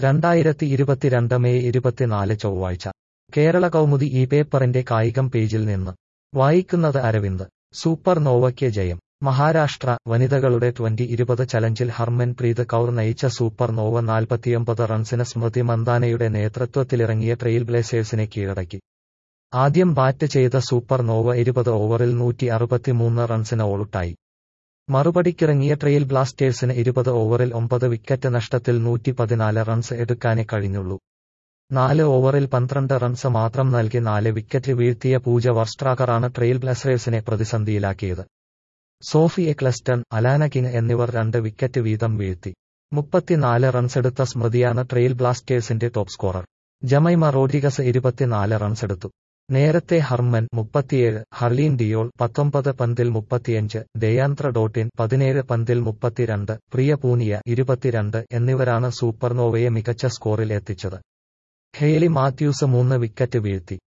രണ്ടായിരത്തി ഇരുപത്തിരണ്ട് മെയ് ഇരുപത്തിനാല് ചൊവ്വാഴ്ച കേരള കൗമുദി ഈ പേപ്പറിന്റെ കായികം പേജിൽ നിന്ന് വായിക്കുന്നത് അരവിന്ദ് സൂപ്പർ നോവയ്ക്ക് ജയം മഹാരാഷ്ട്ര വനിതകളുടെ ട്വന്റി ഇരുപത് ചലഞ്ചിൽ ഹർമൻ പ്രീത് കൗർ നയിച്ച സൂപ്പർ നോവ നാൽപ്പത്തിയൊമ്പത് റൺസിന് സ്മൃതി മന്ദാനയുടെ നേതൃത്വത്തിലിറങ്ങിയ ട്രെയിൽ ബ്ലേസേഴ്സിനെ കീഴടക്കി ആദ്യം ബാറ്റ് ചെയ്ത സൂപ്പർ നോവ ഇരുപത് ഓവറിൽ നൂറ്റി അറുപത്തിമൂന്ന് റൺസിന് ഓളുട്ടായി മറുപടിക്കിറങ്ങിയ ട്രെയിൽ ബ്ലാസ്റ്റേഴ്സിന് ഇരുപത് ഓവറിൽ ഒമ്പത് വിക്കറ്റ് നഷ്ടത്തിൽ നൂറ്റി പതിനാല് റൺസ് എടുക്കാനേ കഴിഞ്ഞുള്ളൂ നാല് ഓവറിൽ പന്ത്രണ്ട് റൺസ് മാത്രം നൽകി നാല് വിക്കറ്റ് വീഴ്ത്തിയ പൂജ വർസ്ട്രാക്കറാണ് ട്രെയിൽ ബ്ലാസ്റ്റേഴ്സിനെ പ്രതിസന്ധിയിലാക്കിയത് സോഫി എക്ലസ്റ്റൺ അലാന കിങ് എന്നിവർ രണ്ട് വിക്കറ്റ് വീതം വീഴ്ത്തി മുപ്പത്തിനാല് റൺസെടുത്ത സ്മൃതിയാണ് ട്രെയിൽ ബ്ലാസ്റ്റേഴ്സിന്റെ ടോപ്പ് സ്കോറർ ജമൈമ റോഡ്രിഗസ് ഇരുപത്തിനാല് റൺസെടുത്തു നേരത്തെ ഹർമൻ മുപ്പത്തിയേഴ് ഹർലീൻ ഡിയോൾ പത്തൊമ്പത് പന്തിൽ മുപ്പത്തിയഞ്ച് ദയാന്ത്ര ഡോട്ടിൻ പതിനേഴ് പന്തിൽ മുപ്പത്തിരണ്ട് പ്രിയ പൂനിയ ഇരുപത്തിരണ്ട് എന്നിവരാണ് സൂപ്പർനോവയെ മികച്ച സ്കോറിൽ എത്തിച്ചത് ഹെയ്ലി മാത്യൂസ് മൂന്ന് വിക്കറ്റ് വീഴ്ത്തി